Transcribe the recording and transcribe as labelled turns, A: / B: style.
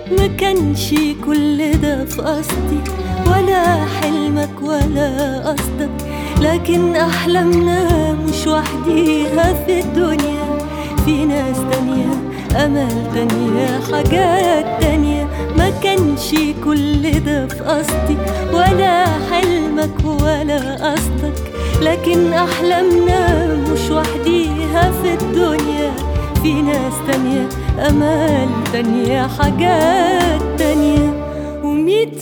A: ما كانش كل ده في قصدي ولا حلمك ولا قصدك لكن أحلامنا مش وحديها في الدنيا في ناس تانية أمل تانية حاجات تانية ما كانش كل ده في قصدي ولا حلمك ولا قصدك لكن أحلامنا مش وحديها في الدنيا في ناس تانية أمل تانية حاجات تانية وميت